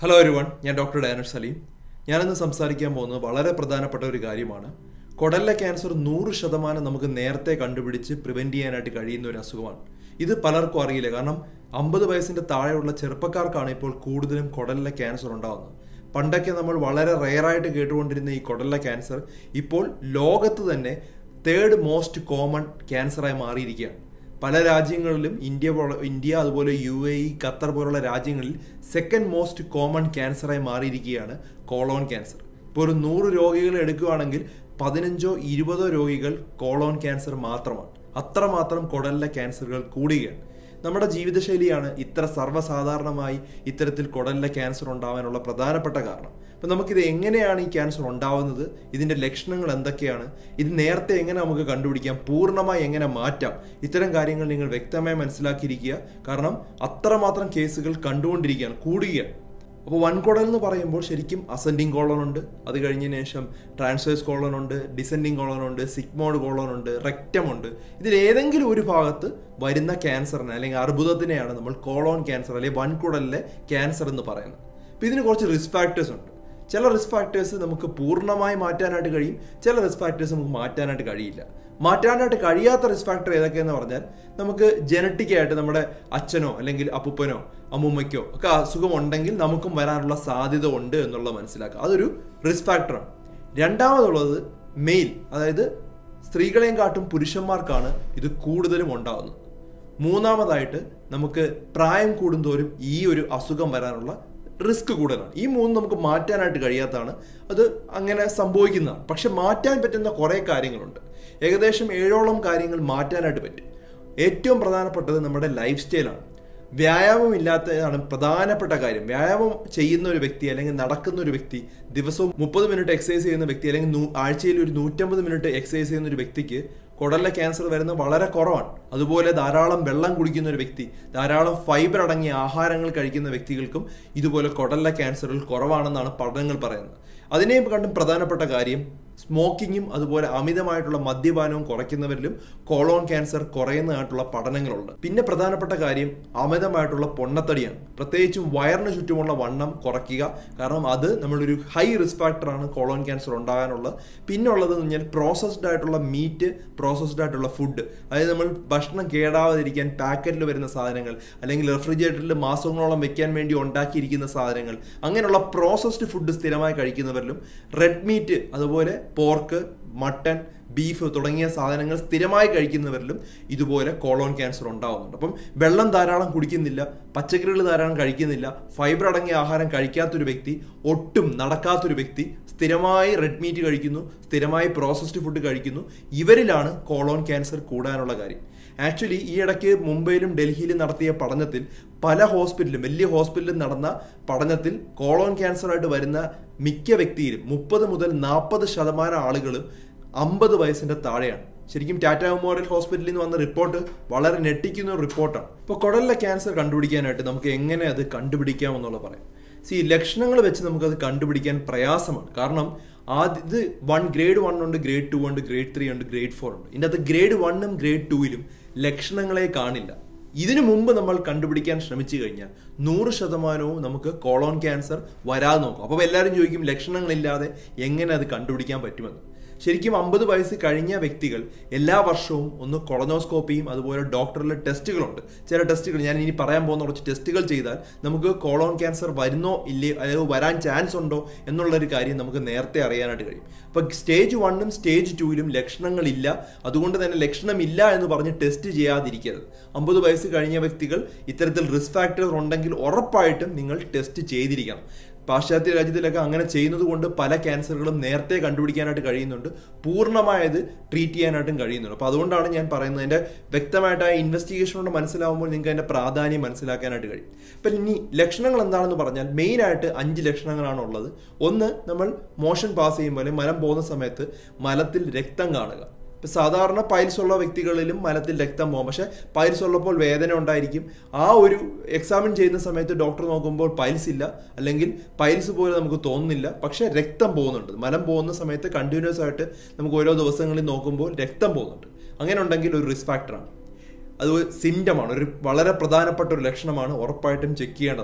hello everyone ഞാൻ doctor ഡാനർ സലീം ഞാനിന്ന് സംസാരിക്കാൻ പോകുന്നത് വളരെ പ്രധാനപ്പെട്ട ഒരു കാര്യമാണ് കൊടല്ല ക്യാൻസർ നൂറ് ശതമാനം നമുക്ക് നേരത്തെ കണ്ടുപിടിച്ച് പ്രിവെന്റ് ചെയ്യാനായിട്ട് കഴിയുന്ന ഒരു അസുഖമാണ് ഇത് പലർക്കും അറിയില്ല കാരണം അമ്പത് വയസ്സിന്റെ താഴെയുള്ള ചെറുപ്പക്കാർക്കാണ് ഇപ്പോൾ കൂടുതലും കൊടലിലെ ക്യാൻസർ ഉണ്ടാകുന്നത് പണ്ടൊക്കെ നമ്മൾ വളരെ റെയറായിട്ട് കേട്ടുകൊണ്ടിരുന്ന ഈ കൊടലിലെ ക്യാൻസർ ഇപ്പോൾ ലോകത്ത് തന്നെ തേർഡ് മോസ്റ്റ് കോമൺ ക്യാൻസറായി മാറിയിരിക്കുകയാണ് പല രാജ്യങ്ങളിലും ഇന്ത്യ പോലെ ഇന്ത്യ അതുപോലെ യു എ ഇ ഖത്തർ പോലുള്ള രാജ്യങ്ങളിൽ സെക്കൻഡ് മോസ്റ്റ് കോമൺ ക്യാൻസറായി മാറിയിരിക്കുകയാണ് കോളോൺ ക്യാൻസർ ഇപ്പോൾ ഒരു നൂറ് രോഗികൾ എടുക്കുകയാണെങ്കിൽ പതിനഞ്ചോ ഇരുപതോ രോഗികൾ കോളോൺ ക്യാൻസർ മാത്രമാണ് അത്രമാത്രം കുടലിലെ ക്യാൻസറുകൾ കൂടുകയാണ് നമ്മുടെ ജീവിതശൈലിയാണ് ഇത്ര സർവ്വസാധാരണമായി ഇത്തരത്തിൽ കുടലിലെ ക്യാൻസർ ഉണ്ടാവാനുള്ള പ്രധാനപ്പെട്ട കാരണം അപ്പം നമുക്കിത് എങ്ങനെയാണ് ഈ ക്യാൻസർ ഉണ്ടാവുന്നത് ഇതിൻ്റെ ലക്ഷണങ്ങൾ എന്തൊക്കെയാണ് ഇത് നേരത്തെ എങ്ങനെ നമുക്ക് കണ്ടുപിടിക്കാം പൂർണ്ണമായി എങ്ങനെ മാറ്റാം ഇത്തരം കാര്യങ്ങൾ നിങ്ങൾ വ്യക്തമായി മനസ്സിലാക്കിയിരിക്കുക കാരണം അത്രമാത്രം കേസുകൾ കണ്ടുകൊണ്ടിരിക്കുകയാണ് കൂടുകയാണ് അപ്പോൾ വൻകുടൽ എന്ന് പറയുമ്പോൾ ശരിക്കും അസെൻഡിങ് കോളൺ ഉണ്ട് അത് കഴിഞ്ഞതിന് ശേഷം ട്രാൻസ്വേഴ്സ് കോളൺ ഉണ്ട് ഡിസെൻഡിങ് കോളൺ ഉണ്ട് സിഗ്മോഡ് കോളൺ ഉണ്ട് റെക്റ്റം ഉണ്ട് ഇതിൽ ഏതെങ്കിലും ഒരു ഭാഗത്ത് വരുന്ന ക്യാൻസറിനെ അല്ലെങ്കിൽ അർബുദത്തിനെയാണ് നമ്മൾ കോളോൺ ക്യാൻസർ അല്ലെങ്കിൽ വൻകുടലിലെ ക്യാൻസർ എന്ന് പറയുന്നത് അപ്പോൾ ഇതിന് കുറച്ച് റിസ്ക് ഫാക്ടേഴ്സ് ഉണ്ട് ചില റിസ്ക് ഫാക്ടേഴ്സ് നമുക്ക് പൂർണ്ണമായി മാറ്റാനായിട്ട് കഴിയും ചില റിസ്ക് ഫാക്ടേഴ്സ് നമുക്ക് മാറ്റാനായിട്ട് കഴിയില്ല മാറ്റാനായിട്ട് കഴിയാത്ത റിസ്ക് ഫാക്ടർ ഏതൊക്കെയെന്ന് പറഞ്ഞാൽ നമുക്ക് ജനറ്റിക് ആയിട്ട് നമ്മുടെ അച്ഛനോ അല്ലെങ്കിൽ അപ്പൂപ്പനോ അമ്മൂമ്മയ്ക്കോ ഒക്കെ അസുഖം ഉണ്ടെങ്കിൽ നമുക്കും വരാനുള്ള സാധ്യത ഉണ്ട് എന്നുള്ളത് മനസ്സിലാക്കുക അതൊരു റിസ്ക് ഫാക്ടറാണ് രണ്ടാമതുള്ളത് മെയിൽ അതായത് സ്ത്രീകളെയും കാട്ടും പുരുഷന്മാർക്കാണ് ഇത് കൂടുതലും ഉണ്ടാകുന്നത് മൂന്നാമതായിട്ട് നമുക്ക് പ്രായം കൂടുന്തോറും ഈ ഒരു അസുഖം വരാനുള്ള റിസ്ക് കൂടുതലാണ് ഈ മൂന്ന് നമുക്ക് മാറ്റാനായിട്ട് കഴിയാത്തതാണ് അത് അങ്ങനെ സംഭവിക്കുന്നതാണ് പക്ഷെ മാറ്റാൻ പറ്റുന്ന കുറേ കാര്യങ്ങളുണ്ട് ഏകദേശം ഏഴോളം കാര്യങ്ങൾ മാറ്റാനായിട്ട് പറ്റും ഏറ്റവും പ്രധാനപ്പെട്ടത് നമ്മുടെ ലൈഫ് സ്റ്റൈലാണ് വ്യായാമം ഇല്ലാത്തതാണ് പ്രധാനപ്പെട്ട കാര്യം വ്യായാമം ചെയ്യുന്ന ഒരു വ്യക്തി അല്ലെങ്കിൽ നടക്കുന്ന ഒരു വ്യക്തി ദിവസവും മുപ്പത് മിനിറ്റ് എക്സസൈസ് ചെയ്യുന്ന വ്യക്തി അല്ലെങ്കിൽ ആഴ്ചയിൽ ഒരു നൂറ്റമ്പത് മിനിറ്റ് എക്സസൈസ് ചെയ്യുന്ന ഒരു വ്യക്തിക്ക് കുടലിലെ ക്യാൻസർ വരുന്നത് വളരെ കുറവാണ് അതുപോലെ ധാരാളം വെള്ളം കുടിക്കുന്ന ഒരു വ്യക്തി ധാരാളം ഫൈബർ അടങ്ങിയ ആഹാരങ്ങൾ കഴിക്കുന്ന വ്യക്തികൾക്കും ഇതുപോലെ കുടലിലെ ക്യാൻസറുകൾ കുറവാണെന്നാണ് പഠനങ്ങൾ പറയുന്നത് അതിനെയും കണ്ടും പ്രധാനപ്പെട്ട കാര്യം സ്മോക്കിങ്ങും അതുപോലെ അമിതമായിട്ടുള്ള മദ്യപാനവും കുറയ്ക്കുന്നവരിലും കോളോൺ ക്യാൻസർ കുറയുന്നതായിട്ടുള്ള പഠനങ്ങളുണ്ട് പിന്നെ പ്രധാനപ്പെട്ട കാര്യം അമിതമായിട്ടുള്ള പൊണ്ണത്തടിയാണ് പ്രത്യേകിച്ചും വയറിന് ചുറ്റുമുള്ള വണ്ണം കുറയ്ക്കുക കാരണം അത് നമ്മളൊരു ഹൈ റിസ്ക് ഫാക്ടറാണ് കോളോൺ ക്യാൻസർ ഉണ്ടാകാനുള്ളത് പിന്നെ ഉള്ളത് എന്ന് പറഞ്ഞാൽ പ്രോസസ്ഡ് ആയിട്ടുള്ള മീറ്റ് പ്രോസസ്ഡ് ആയിട്ടുള്ള ഫുഡ് അതായത് നമ്മൾ ഭക്ഷണം കേടാവാതിരിക്കാൻ പാക്കറ്റിൽ വരുന്ന സാധനങ്ങൾ അല്ലെങ്കിൽ റെഫ്രിജറേറ്ററിൽ മാസങ്ങളോളം വെക്കാൻ വേണ്ടി ഉണ്ടാക്കിയിരിക്കുന്ന സാധനങ്ങൾ അങ്ങനെയുള്ള പ്രോസസ്ഡ് ഫുഡ് സ്ഥിരമായി കഴിക്കുന്നവരിലും റെഡ് മീറ്റ് അതുപോലെ പോർക്ക് മട്ടൺ ബീഫ് തുടങ്ങിയ സാധനങ്ങൾ സ്ഥിരമായി കഴിക്കുന്നവരിലും ഇതുപോലെ കോളോൺ ക്യാൻസർ ഉണ്ടാകുന്നുണ്ട് അപ്പം വെള്ളം ധാരാളം കുടിക്കുന്നില്ല പച്ചക്കറികൾ ധാരാളം കഴിക്കുന്നില്ല ഫൈബർ അടങ്ങിയ ആഹാരം കഴിക്കാത്തൊരു വ്യക്തി ഒട്ടും നടക്കാത്തൊരു വ്യക്തി സ്ഥിരമായി റെഡ് മീറ്റ് കഴിക്കുന്നു സ്ഥിരമായി പ്രോസസ്ഡ് ഫുഡ് കഴിക്കുന്നു ഇവരിലാണ് കോളോൺ ക്യാൻസർ കൂടാനുള്ള കാര്യം ആക്ച്വലി ഈ ഇടയ്ക്ക് മുംബൈയിലും ഡൽഹിയിലും നടത്തിയ പഠനത്തിൽ പല ഹോസ്പിറ്റലും വലിയ ഹോസ്പിറ്റലിലും നടന്ന പഠനത്തിൽ കോളോൺ ക്യാൻസറായിട്ട് വരുന്ന മിക്ക വ്യക്തിയിലും മുപ്പത് മുതൽ നാൽപ്പത് ശതമാനം ആളുകളും അമ്പത് വയസ്സിന്റെ താഴെയാണ് ശരിക്കും ടാറ്റ മെമ്മോറിയൽ ഹോസ്പിറ്റലിൽ നിന്ന് വന്ന റിപ്പോർട്ട് വളരെ ഞെട്ടിക്കുന്ന ഒരു റിപ്പോർട്ടാണ് ഇപ്പോൾ കുടലിലെ ക്യാൻസർ കണ്ടുപിടിക്കാനായിട്ട് നമുക്ക് എങ്ങനെ അത് കണ്ടുപിടിക്കാം എന്നുള്ളത് പറയാം സി ലക്ഷണങ്ങൾ വെച്ച് നമുക്കത് കണ്ടുപിടിക്കാൻ പ്രയാസമാണ് കാരണം ആദ്യ ഇത് വൺ ഗ്രേഡ് വൺ ഉണ്ട് ഗ്രേഡ് ടു ഉണ്ട് ഗ്രേഡ് ത്രീ ഉണ്ട് ഗ്രേഡ് ഫോർ ഉണ്ട് ഇതിൻ്റെ അകത്ത് ഗ്രേഡ് വണ്ണും ഗ്രേഡ് ടൂവിലും ലക്ഷണങ്ങളെ കാണില്ല ഇതിനു മുമ്പ് നമ്മൾ കണ്ടുപിടിക്കാൻ ശ്രമിച്ചു കഴിഞ്ഞാൽ നൂറ് ശതമാനവും നമുക്ക് കോളോൺ ക്യാൻസർ വരാതെ നോക്കും അപ്പോൾ എല്ലാവരും ചോദിക്കും ലക്ഷണങ്ങളില്ലാതെ എങ്ങനെ അത് കണ്ടുപിടിക്കാൻ പറ്റുമെന്ന് ശരിക്കും അമ്പത് വയസ്സ് കഴിഞ്ഞ വ്യക്തികൾ എല്ലാ വർഷവും ഒന്ന് കൊളനോസ്കോപ്പിയും അതുപോലെ ഡോക്ടറിലെ ടെസ്റ്റുകളുണ്ട് ചില ടെസ്റ്റുകൾ ഞാൻ ഇനി പറയാൻ പോകുന്ന കുറച്ച് ടെസ്റ്റുകൾ ചെയ്താൽ നമുക്ക് കോളോൺ ക്യാൻസർ വരുന്നോ ഇല്ലേ അതായത് വരാൻ ചാൻസ് ഉണ്ടോ എന്നുള്ളൊരു കാര്യം നമുക്ക് നേരത്തെ അറിയാനായിട്ട് കഴിയും അപ്പോൾ സ്റ്റേജ് വണ്ണും സ്റ്റേജ് ടൂവിലും ലക്ഷണങ്ങളില്ല അതുകൊണ്ട് തന്നെ ലക്ഷണമില്ല എന്ന് പറഞ്ഞ് ടെസ്റ്റ് ചെയ്യാതിരിക്കരുത് അമ്പത് വയസ്സ് കഴിഞ്ഞ വ്യക്തികൾ ഇത്തരത്തിൽ റിസ്ക് ഫാക്ടർ ഉണ്ടെങ്കിൽ ഉറപ്പായിട്ടും നിങ്ങൾ ടെസ്റ്റ് ചെയ്തിരിക്കണം പാശ്ചാത്യ രാജ്യത്തിലൊക്കെ അങ്ങനെ ചെയ്യുന്നത് കൊണ്ട് പല ക്യാൻസറുകളും നേരത്തെ കണ്ടുപിടിക്കാനായിട്ട് കഴിയുന്നുണ്ട് പൂർണ്ണമായത് ട്രീറ്റ് ചെയ്യാനായിട്ടും കഴിയുന്നുണ്ട് അപ്പോൾ അതുകൊണ്ടാണ് ഞാൻ പറയുന്നത് അതിൻ്റെ വ്യക്തമായിട്ട് ആ ഇൻവെസ്റ്റിഗേഷനോട് മനസ്സിലാവുമ്പോൾ നിങ്ങൾക്ക് അതിൻ്റെ പ്രാധാന്യം മനസ്സിലാക്കാനായിട്ട് കഴിയും അപ്പം ഇനി ലക്ഷണങ്ങൾ എന്താണെന്ന് പറഞ്ഞാൽ മെയിനായിട്ട് അഞ്ച് ലക്ഷണങ്ങളാണ് ഉള്ളത് ഒന്ന് നമ്മൾ മോഷൻ പാസ് ചെയ്യുമ്പോൾ അല്ലെങ്കിൽ മലം പോകുന്ന സമയത്ത് മലത്തിൽ രക്തം കാണുക ഇപ്പം സാധാരണ പൈൽസ് ഉള്ള വ്യക്തികളിലും മലത്തിൽ രക്തം പോകും പക്ഷേ പൈൽസ് ഉള്ളപ്പോൾ വേദന ഉണ്ടായിരിക്കും ആ ഒരു എക്സാമിൻ ചെയ്യുന്ന സമയത്ത് ഡോക്ടർ നോക്കുമ്പോൾ പൈൽസ് ഇല്ല അല്ലെങ്കിൽ പൈൽസ് പോലെ നമുക്ക് തോന്നുന്നില്ല പക്ഷേ രക്തം പോകുന്നുണ്ട് മലം പോകുന്ന സമയത്ത് കണ്ടിന്യൂസ് ആയിട്ട് നമുക്ക് ഓരോ ദിവസങ്ങളിൽ നോക്കുമ്പോൾ രക്തം പോകുന്നുണ്ട് അങ്ങനെ ഉണ്ടെങ്കിൽ ഒരു റിസ്ക് ഫാക്ടറാണ് അത് സിംറ്റമാണ് ഒരു വളരെ പ്രധാനപ്പെട്ട ഒരു ലക്ഷണമാണ് ഉറപ്പായിട്ടും ചെക്ക് ചെയ്യേണ്ടതാണ്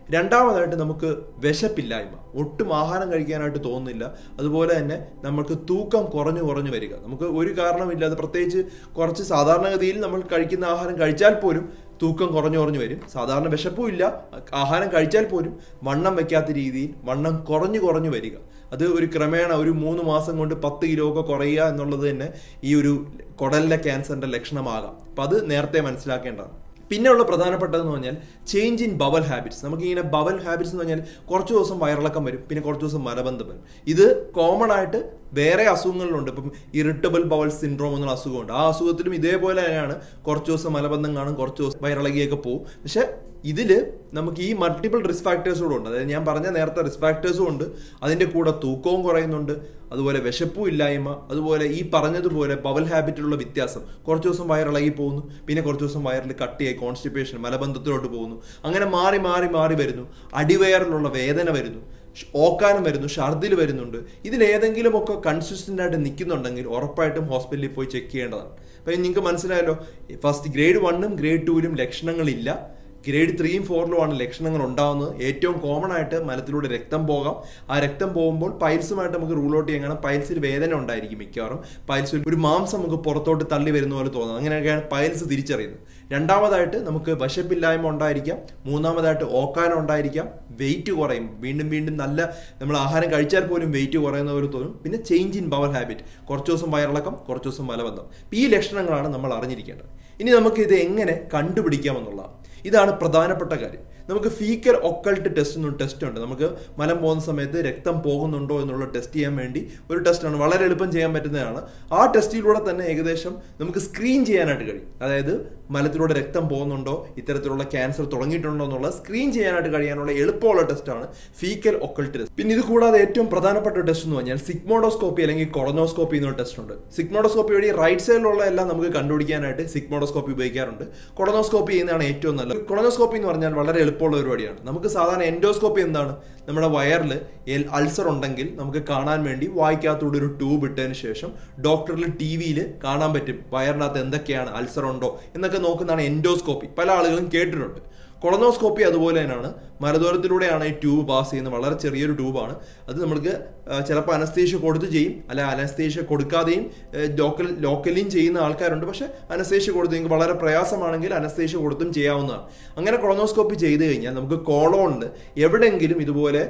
രണ്ടാമതായിട്ട് നമുക്ക് വിശപ്പില്ലായ്മ ഒട്ടും ആഹാരം കഴിക്കാനായിട്ട് തോന്നുന്നില്ല അതുപോലെ തന്നെ നമുക്ക് തൂക്കം കുറഞ്ഞു കുറഞ്ഞു വരിക നമുക്ക് ഒരു കാരണമില്ലാതെ പ്രത്യേകിച്ച് കുറച്ച് സാധാരണഗതിയിൽ നമ്മൾ കഴിക്കുന്ന ആഹാരം കഴിച്ചാൽ പോലും തൂക്കം കുറഞ്ഞു കുറഞ്ഞു വരും സാധാരണ വിശപ്പും ഇല്ല ആഹാരം കഴിച്ചാൽ പോലും വണ്ണം വെക്കാത്ത രീതിയിൽ വണ്ണം കുറഞ്ഞു കുറഞ്ഞു വരിക അത് ഒരു ക്രമേണ ഒരു മൂന്ന് മാസം കൊണ്ട് പത്ത് കിലോ ഒക്കെ കുറയുക എന്നുള്ളത് തന്നെ ഈ ഒരു കുടലിലെ ക്യാൻസറിന്റെ ലക്ഷണമാകാം അപ്പം അത് നേരത്തെ മനസ്സിലാക്കേണ്ടതാണ് പിന്നെയുള്ള പ്രധാനപ്പെട്ടതെന്ന് പറഞ്ഞാൽ ചേഞ്ച് ഇൻ ബവൽ ഹാബിറ്റ്സ് നമുക്കിങ്ങനെ ബവൽ ഹാബിറ്റ്സ് എന്ന് പറഞ്ഞാൽ കുറച്ച് ദിവസം വയറിളക്കം വരും പിന്നെ കുറച്ച് ദിവസം മലബന്ധം വരും ഇത് കോമൺ ആയിട്ട് വേറെ അസുഖങ്ങളിലുണ്ട് ഇപ്പം ഇറിറ്റബിൾ ബവൽ സിൻഡ്രോം എന്നുള്ള അസുഖമുണ്ട് ആ അസുഖത്തിലും ഇതേപോലെ തന്നെയാണ് കുറച്ച് ദിവസം മലബന്ധം കാണും കുറച്ച് ദിവസം വയറിളകിയൊക്കെ പോകും പക്ഷെ ഇതില് നമുക്ക് ഈ മൾട്ടിപ്പിൾ റിസ്ക് ഫാക്ടേഴ്സ് കൂടെ ഉണ്ട് അതായത് ഞാൻ പറഞ്ഞ നേരത്തെ റിസ്ക് ഫാക്ടേഴ്സും ഉണ്ട് അതിന്റെ കൂടെ തൂക്കവും കുറയുന്നുണ്ട് അതുപോലെ വിശപ്പും ഇല്ലായ്മ അതുപോലെ ഈ പറഞ്ഞതുപോലെ ബവൽ ഹാബിറ്റിലുള്ള വ്യത്യാസം കുറച്ച് ദിവസം വയറിളകി പോകുന്നു പിന്നെ കുറച്ച് ദിവസം വയറിൽ കട്ടിയായി കോൺസ്റ്റിപ്പേഷൻ മലബന്ധത്തിലോട്ട് പോകുന്നു അങ്ങനെ മാറി മാറി മാറി വരുന്നു അടിവയറിലുള്ള വേദന വരുന്നു ഓക്കാനം വരുന്നു ഛർദിൽ വരുന്നുണ്ട് ഇതിലേതെങ്കിലുമൊക്കെ കൺസിസ്റ്റന്റ് ആയിട്ട് നിൽക്കുന്നുണ്ടെങ്കിൽ ഉറപ്പായിട്ടും ഹോസ്പിറ്റലിൽ പോയി ചെക്ക് ചെയ്യേണ്ടതാണ് അപ്പം നിങ്ങൾക്ക് മനസ്സിലായല്ലോ ഫസ്റ്റ് ഗ്രേഡ് വണ്ണും ഗ്രേഡ് ടൂവിലും ലക്ഷണങ്ങളില്ല ഗ്രേഡ് ത്രീയും ഫോറിലുമാണ് ലക്ഷണങ്ങൾ ഉണ്ടാകുന്നത് ഏറ്റവും കോമൺ ആയിട്ട് മലത്തിലൂടെ രക്തം പോകാം ആ രക്തം പോകുമ്പോൾ പൈൽസുമായിട്ട് നമുക്ക് റൂൾ ഔട്ട് ചെയ്യാൻ കാരണം പൈൽസിൽ വേദന ഉണ്ടായിരിക്കും മിക്കവാറും പൈൽസിൽ ഒരു മാംസം നമുക്ക് പുറത്തോട്ട് തള്ളി വരുന്ന പോലെ തോന്നുന്നത് അങ്ങനെയൊക്കെയാണ് പൈൽസ് തിരിച്ചറിയുന്നത് രണ്ടാമതായിട്ട് നമുക്ക് വശപ്പില്ലായ്മ ഉണ്ടായിരിക്കാം മൂന്നാമതായിട്ട് ഓക്കാനം ഉണ്ടായിരിക്കാം വെയിറ്റ് കുറയും വീണ്ടും വീണ്ടും നല്ല നമ്മൾ ആഹാരം കഴിച്ചാൽ പോലും വെയിറ്റ് കുറയുന്ന പോലെ തോന്നും പിന്നെ ചേഞ്ച് ഇൻ പവർ ഹാബിറ്റ് കുറച്ച് ദിവസം വയറിളക്കം കുറച്ച് ദിവസം മലബന്ധം ഈ ലക്ഷണങ്ങളാണ് നമ്മൾ അറിഞ്ഞിരിക്കേണ്ടത് ഇനി നമുക്ക് ഇത് എങ്ങനെ കണ്ടുപിടിക്കാമെന്നുള്ളതാണ് ഇതാണ് പ്രധാനപ്പെട്ട കാര്യം നമുക്ക് ഫീക്കൽ ഒക്കൾട്ട് ടെസ്റ്റ് എന്നൊരു ടെസ്റ്റ് ഉണ്ട് നമുക്ക് മലം പോകുന്ന സമയത്ത് രക്തം പോകുന്നുണ്ടോ എന്നുള്ള ടെസ്റ്റ് ചെയ്യാൻ വേണ്ടി ഒരു ടെസ്റ്റാണ് വളരെ എളുപ്പം ചെയ്യാൻ പറ്റുന്നതാണ് ആ ടെസ്റ്റിലൂടെ തന്നെ ഏകദേശം നമുക്ക് സ്ക്രീൻ ചെയ്യാനായിട്ട് കഴിയും അതായത് മലത്തിലൂടെ രക്തം പോകുന്നുണ്ടോ ഇത്തരത്തിലുള്ള ക്യാൻസർ തുടങ്ങിയിട്ടുണ്ടോ എന്നുള്ള സ്ക്രീൻ ചെയ്യാനായിട്ട് കഴിയാനുള്ള എളുപ്പമുള്ള ടെസ്റ്റാണ് ഫീക്കൽ ഒക്കൾട്ട് ടെസ്റ്റ് പിന്നെ ഇത് കൂടാതെ ഏറ്റവും പ്രധാനപ്പെട്ട ടെസ്റ്റ് എന്ന് പറഞ്ഞാൽ സിഗ്മോഡോസ്കോപ്പി അല്ലെങ്കിൽ കൊളനോസ്കോപ്പി എന്നൊരു ടെസ്റ്റ് ഉണ്ട് സിഗ്മോഡോസ്കോപ്പി വഴി റൈറ്റ് സൈഡിലുള്ള എല്ലാം നമുക്ക് കണ്ടുപിടിക്കാനായിട്ട് സിഗ്മോഡോസ്കോപ്പി ഉപയോഗിക്കാറുണ്ട് കൊളനോസ്കോപ്പി ചെയ്യുന്നതാണ് ഏറ്റവും നല്ലത് കൊളനോസ്കോപ്പി എന്ന് പറഞ്ഞാൽ വളരെ എളുപ്പമുള്ള പരിപാടിയാണ് നമുക്ക് സാധാരണ എൻഡോസ്കോപ്പി എന്താണ് നമ്മുടെ വയറിൽ അൾസർ ഉണ്ടെങ്കിൽ നമുക്ക് കാണാൻ വേണ്ടി വായിക്കകത്തൂടെ ഒരു ട്യൂബ് ഇട്ടതിന് ശേഷം ഡോക്ടറിൽ ടി വിയിൽ കാണാൻ പറ്റും വയറിനകത്ത് എന്തൊക്കെയാണ് അൾസർ ഉണ്ടോ എന്നൊക്കെ നോക്കുന്നതാണ് എൻഡോസ്കോപ്പി പല ആളുകളും കേട്ടിട്ടുണ്ട് കൊളനോസ്കോപ്പി അതുപോലെ തന്നെയാണ് മരദൂരത്തിലൂടെയാണ് ഈ ട്യൂബ് പാസ് ചെയ്യുന്നത് വളരെ ചെറിയൊരു ട്യൂബാണ് അത് നമുക്ക് ചിലപ്പോൾ അനസ്തേഷ്യ കൊടുത്ത് ചെയ്യും അല്ല അനസ്തേഷ്യ കൊടുക്കാതെയും ലോക്കൽ ലോക്കലിയും ചെയ്യുന്ന ആൾക്കാരുണ്ട് പക്ഷേ അനസ്തേഷ്യ കൊടുത്ത് നിങ്ങൾക്ക് വളരെ പ്രയാസമാണെങ്കിൽ അനസ്തേഷ്യ കൊടുത്തും ചെയ്യാവുന്നതാണ് അങ്ങനെ കൊളനോസ്കോപ്പി ചെയ്ത് കഴിഞ്ഞാൽ നമുക്ക് കോളോണിൽ എവിടെയെങ്കിലും ഇതുപോലെ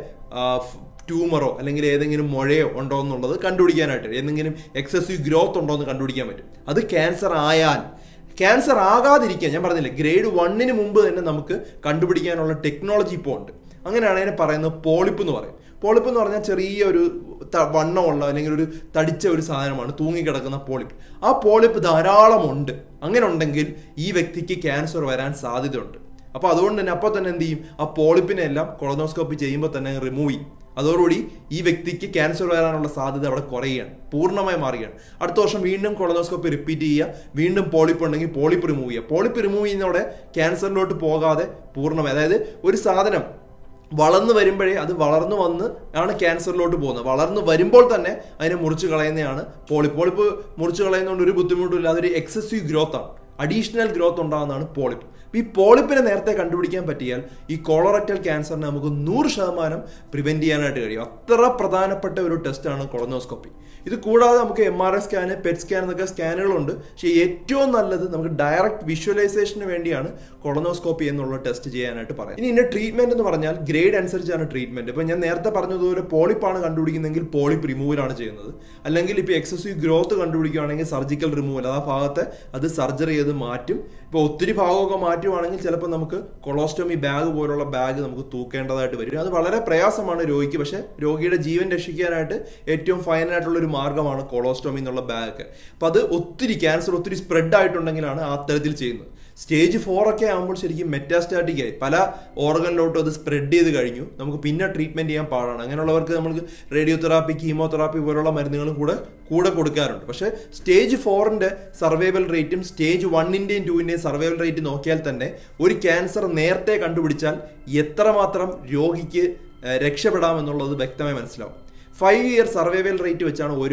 ട്യൂമറോ അല്ലെങ്കിൽ ഏതെങ്കിലും മുഴയോ ഉണ്ടോ എന്നുള്ളത് കണ്ടുപിടിക്കാനായിട്ട് ഏതെങ്കിലും എക്സസീവ് ഗ്രോത്ത് ഉണ്ടോ എന്ന് കണ്ടുപിടിക്കാൻ പറ്റും അത് ക്യാൻസർ ആയാൽ ക്യാൻസർ ആകാതിരിക്കാൻ ഞാൻ പറഞ്ഞില്ലേ ഗ്രേഡ് വണ്ണിന് മുമ്പ് തന്നെ നമുക്ക് കണ്ടുപിടിക്കാനുള്ള ടെക്നോളജി ഇപ്പോൾ ഉണ്ട് അങ്ങനെയാണ് അതിനെ പറയുന്നത് പോളിപ്പ് എന്ന് പറയും പോളിപ്പ് എന്ന് പറഞ്ഞാൽ ചെറിയ ഒരു വണ്ണമുള്ള അല്ലെങ്കിൽ ഒരു തടിച്ച ഒരു സാധനമാണ് തൂങ്ങിക്കിടക്കുന്ന പോളിപ്പ് ആ പോളിപ്പ് ധാരാളം ഉണ്ട് അങ്ങനെ ഉണ്ടെങ്കിൽ ഈ വ്യക്തിക്ക് ക്യാൻസർ വരാൻ സാധ്യതയുണ്ട് അപ്പോൾ അതുകൊണ്ട് തന്നെ അപ്പോൾ തന്നെ എന്ത് ചെയ്യും ആ പോളിപ്പിനെ എല്ലാം കൊളനോസ്കോപ്പി ചെയ്യുമ്പോൾ തന്നെ റിമൂവ് ചെയ്യും അതോടുകൂടി ഈ വ്യക്തിക്ക് ക്യാൻസർ വരാനുള്ള സാധ്യത അവിടെ കുറയുകയാണ് പൂർണ്ണമായി മാറുകയാണ് അടുത്ത വർഷം വീണ്ടും കൊളനോസ്കോപ്പി റിപ്പീറ്റ് ചെയ്യുക വീണ്ടും പോളിപ്പ് ഉണ്ടെങ്കിൽ പോളിപ്പ് റിമൂവ് ചെയ്യുക പോളിപ്പ് റിമൂവ് ചെയ്യുന്നതോടെ ക്യാൻസറിലോട്ട് പോകാതെ പൂർണ്ണമായി അതായത് ഒരു സാധനം വളർന്നു വരുമ്പോഴേ അത് വളർന്നു വന്ന് ആണ് ക്യാൻസറിലോട്ട് പോകുന്നത് വളർന്നു വരുമ്പോൾ തന്നെ അതിനെ മുറിച്ച് കളയുന്നതാണ് പോളിപ്പ് പോളിപ്പ് മുറിച്ച് കളയുന്നതുകൊണ്ട് ഒരു ബുദ്ധിമുട്ടില്ല അതൊരു എക്സസീവ് ഗ്രോത്ത് ആണ് അഡീഷണൽ ഗ്രോത്ത് ഉണ്ടാകുന്നതാണ് പോളിപ്പ് ഈ പോളിപ്പിനെ നേരത്തെ കണ്ടുപിടിക്കാൻ പറ്റിയാൽ ഈ കോളറക്റ്റൽ ക്യാൻസറിനെ നമുക്ക് നൂറ് ശതമാനം പ്രിവെന്റ് ചെയ്യാനായിട്ട് കഴിയും അത്ര പ്രധാനപ്പെട്ട ഒരു ടെസ്റ്റാണ് കൊളനോസ്കോപ്പി ഇത് കൂടാതെ നമുക്ക് M R I scan PET scan എന്നൊക്കെ സ്കാനുകളുണ്ട് പക്ഷേ ഏറ്റവും നല്ലത് നമുക്ക് ഡയറക്റ്റ് വിഷ്വലൈസേഷന് വേണ്ടിയാണ് കൊളനോസ്കോപ്പി എന്നുള്ള ടെസ്റ്റ് ചെയ്യാനായിട്ട് പറയാം ഇനി ഇതിന്റെ ട്രീറ്റ്മെന്റ് എന്ന് പറഞ്ഞാൽ ഗ്രേഡ് അനുസരിച്ചാണ് ട്രീറ്റ്മെന്റ് ഇപ്പൊ ഞാൻ നേരത്തെ പറഞ്ഞതുപോലെ പോളിപ്പാണ് കണ്ടുപിടിക്കുന്നതെങ്കിൽ പോളിപ്പ് റിമൂവലാണ് ചെയ്യുന്നത് അല്ലെങ്കിൽ ഇപ്പോൾ എക്സസീവ് ഗ്രോത്ത് കണ്ടുപിടിക്കുകയാണെങ്കിൽ സർജിക്കൽ റിമൂവൽ ആ ഭാഗത്തെ അത് സർജറി ചെയ്ത് മാറ്റും ഇപ്പോൾ ഒത്തിരി ഭാഗമൊക്കെ മാറ്റുവാണെങ്കിൽ ചിലപ്പോൾ നമുക്ക് കൊളോസ്റ്റോമി ബാഗ് പോലുള്ള ബാഗ് നമുക്ക് തൂക്കേണ്ടതായിട്ട് വരും അത് വളരെ പ്രയാസമാണ് രോഗിക്ക് പക്ഷേ രോഗിയുടെ ജീവൻ രക്ഷിക്കാനായിട്ട് ഏറ്റവും ഫൈനായിട്ടുള്ള ഒരു മാർഗ്ഗമാണ് കൊളോസ്റ്റോമി എന്നുള്ള ബാഗ് അപ്പോൾ അത് ഒത്തിരി ക്യാൻസർ ഒത്തിരി സ്പ്രെഡ് ആയിട്ടുണ്ടെങ്കിലാണ് ആ തരത്തിൽ ചെയ്യുന്നത് സ്റ്റേജ് ഫോർ ഒക്കെ ആകുമ്പോൾ ശരിക്കും മെറ്റാസ്റ്റാറ്റിക് ആയി പല ഓർഗനിലോട്ടും അത് സ്പ്രെഡ് ചെയ്ത് കഴിഞ്ഞു നമുക്ക് പിന്നെ ട്രീറ്റ്മെന്റ് ചെയ്യാൻ പാടാണ് അങ്ങനെയുള്ളവർക്ക് നമുക്ക് റേഡിയോതെറാപ്പി കീമോതെറാപ്പി പോലുള്ള മരുന്നുകളും കൂടെ കൂടെ കൊടുക്കാറുണ്ട് പക്ഷേ സ്റ്റേജ് ഫോറിന്റെ സർവൈവൽ റേറ്റും സ്റ്റേജ് വണ്ണിന്റെയും ടൂവിന്റെയും സർവൈവൽ റേറ്റ് നോക്കിയാൽ തന്നെ ഒരു ക്യാൻസർ നേരത്തെ കണ്ടുപിടിച്ചാൽ എത്രമാത്രം രോഗിക്ക് രക്ഷപ്പെടാമെന്നുള്ളത് വ്യക്തമായി മനസ്സിലാവും ഫൈവ് ഇയർ സർവൈവൽ റേറ്റ് വെച്ചാണ് ഓരോ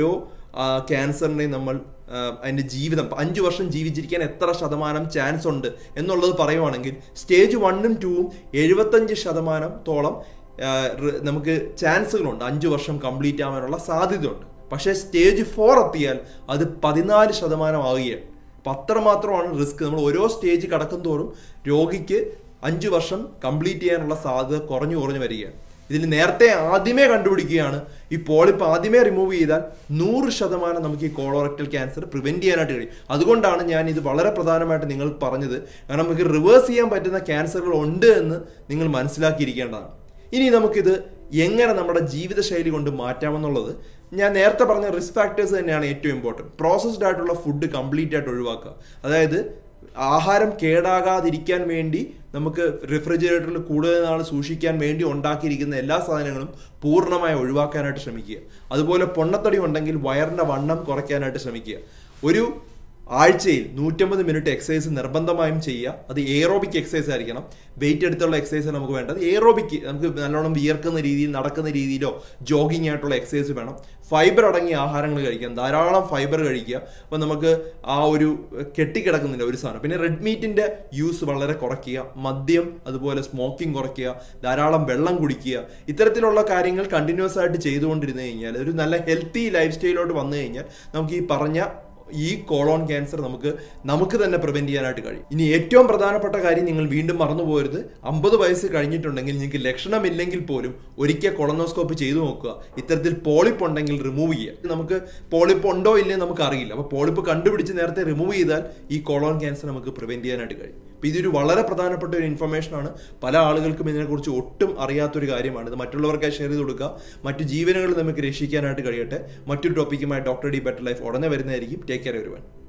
ആ ക്യാൻസറിനെ നമ്മൾ ആ, അതിന്റെ ജീവിതം അഞ്ചു വർഷം ജീവിച്ചിരിക്കാൻ എത്ര ശതമാനം ചാൻസ് ഉണ്ട് എന്നുള്ളത് പറയുവാണെങ്കിൽ സ്റ്റേജ് വണ്ണും ടൂവും എഴുപത്തഞ്ച് ശതമാനത്തോളം ആ, റി- നമുക്ക് ചാൻസുകളുണ്ട് അഞ്ചു വർഷം കംപ്ലീറ്റ് ആവാനുള്ള സാധ്യതയുണ്ട് പക്ഷേ സ്റ്റേജ് ഫോർ എത്തിയാൽ അത് പതിനാല് ശതമാനമാവുകയാണ് അപ്പം അത്രമാത്രമാണ് റിസ്ക് നമ്മൾ ഓരോ സ്റ്റേജ് കടക്കും തോറും രോഗിക്ക് അഞ്ചു വർഷം കംപ്ലീറ്റ് ചെയ്യാനുള്ള സാധ്യത കുറഞ്ഞു കുറഞ്ഞു വരികയാണ് ഇതിൽ നേരത്തെ ആദ്യമേ കണ്ടുപിടിക്കുകയാണ് ഈ പോളിപ്പ് ആദ്യമേ റിമൂവ് ചെയ്താൽ നൂറ് ശതമാനം നമുക്ക് ഈ കോളോറക്ടൽ ക്യാൻസർ പ്രിവെന്റ് ചെയ്യാനായിട്ട് കഴിയും അതുകൊണ്ടാണ് ഞാൻ ഇത് വളരെ പ്രധാനമായിട്ട് നിങ്ങൾ പറഞ്ഞത് കാരണം നമുക്ക് റിവേഴ്സ് ചെയ്യാൻ പറ്റുന്ന ക്യാൻസറുകൾ ഉണ്ട് എന്ന് നിങ്ങൾ മനസ്സിലാക്കിയിരിക്കേണ്ടതാണ് ഇനി നമുക്കിത് എങ്ങനെ നമ്മുടെ ജീവിതശൈലി കൊണ്ട് മാറ്റാമെന്നുള്ളത് ഞാൻ നേരത്തെ പറഞ്ഞ റിസ്ക് ഫാക്ടേഴ്സ് തന്നെയാണ് ഏറ്റവും ഇമ്പോർട്ടൻറ്റ് പ്രോസസ്ഡ് ആയിട്ടുള്ള ഫുഡ് കംപ്ലീറ്റ് ആയിട്ട് ഒഴിവാക്കുക അതായത് ആഹാരം കേടാകാതിരിക്കാൻ വേണ്ടി നമുക്ക് റെഫ്രിജറേറ്ററിൽ കൂടുതൽ നാൾ സൂക്ഷിക്കാൻ വേണ്ടി ഉണ്ടാക്കിയിരിക്കുന്ന എല്ലാ സാധനങ്ങളും പൂർണ്ണമായി ഒഴിവാക്കാനായിട്ട് ശ്രമിക്കുക അതുപോലെ പൊണ്ണത്തടി ഉണ്ടെങ്കിൽ വയറിന്റെ വണ്ണം കുറയ്ക്കാനായിട്ട് ശ്രമിക്കുക ഒരു ആഴ്ചയിൽ നൂറ്റമ്പത് മിനിറ്റ് എക്സസൈസ് നിർബന്ധമായും ചെയ്യുക അത് എയറോബിക് എക്സസൈസ് ആയിരിക്കണം വെയിറ്റ് എടുത്തുള്ള എക്സസൈസ് നമുക്ക് വേണ്ടത് എയറോബിക് നമുക്ക് നല്ലോണം വിയർക്കുന്ന രീതിയിൽ നടക്കുന്ന രീതിയിലോ ജോഗിങ് ആയിട്ടുള്ള എക്സസൈസ് വേണം ഫൈബർ അടങ്ങിയ ആഹാരങ്ങൾ കഴിക്കാം ധാരാളം ഫൈബർ കഴിക്കുക അപ്പോൾ നമുക്ക് ആ ഒരു കെട്ടിക്കിടക്കുന്നില്ല ഒരു സാധനം പിന്നെ റെഡ് മീറ്റിന്റെ യൂസ് വളരെ കുറയ്ക്കുക മദ്യം അതുപോലെ സ്മോക്കിംഗ് കുറയ്ക്കുക ധാരാളം വെള്ളം കുടിക്കുക ഇത്തരത്തിലുള്ള കാര്യങ്ങൾ കണ്ടിന്യൂസ് ആയിട്ട് ചെയ്തുകൊണ്ടിരുന്നു കഴിഞ്ഞാൽ ഒരു നല്ല ഹെൽത്തി ലൈഫ് സ്റ്റൈലോട്ട് വന്നു കഴിഞ്ഞാൽ നമുക്ക് ഈ പറഞ്ഞ ഈ കോളോൺ ക്യാൻസർ നമുക്ക് നമുക്ക് തന്നെ പ്രിവെന്റ് ചെയ്യാനായിട്ട് കഴിയും ഇനി ഏറ്റവും പ്രധാനപ്പെട്ട കാര്യം നിങ്ങൾ വീണ്ടും മറന്നു പോകരുത് അമ്പത് വയസ്സ് കഴിഞ്ഞിട്ടുണ്ടെങ്കിൽ നിങ്ങൾക്ക് ലക്ഷണമില്ലെങ്കിൽ പോലും ഒരിക്കൽ കൊളനോസ്കോപ്പ് ചെയ്തു നോക്കുക ഇത്തരത്തിൽ പോളിപ്പ് ഉണ്ടെങ്കിൽ റിമൂവ് ചെയ്യുക നമുക്ക് പോളിപ്പ് ഉണ്ടോ ഇല്ലേ നമുക്ക് അറിയില്ല അപ്പോൾ പോളിപ്പ് കണ്ടുപിടിച്ച് നേരത്തെ റിമൂവ് ചെയ്താൽ ഈ കോളോൺ ക്യാൻസർ നമുക്ക് പ്രിവെന്റ് ചെയ്യാനായിട്ട് കഴിയും അപ്പോൾ ഇതൊരു വളരെ പ്രധാനപ്പെട്ട ഒരു ഇൻഫർമേഷൻ ആണ് പല ആളുകൾക്കും ഇതിനെക്കുറിച്ച് ഒട്ടും അറിയാത്തൊരു കാര്യമാണ് ഇത് മറ്റുള്ളവർക്കായി ഷെയർ ചെയ്ത് കൊടുക്കുക മറ്റു ജീവനുകൾ നമുക്ക് രക്ഷിക്കാനായിട്ട് കഴിയട്ടെ മറ്റൊരു ടോപ്പിക്കുമായി ഡോക്ടർ ഡി ബെറ്റർ ലൈഫ് ഉടനെ വരുന്നതായിരിക്കും ടേക്ക് കെയർ വരുവാൻ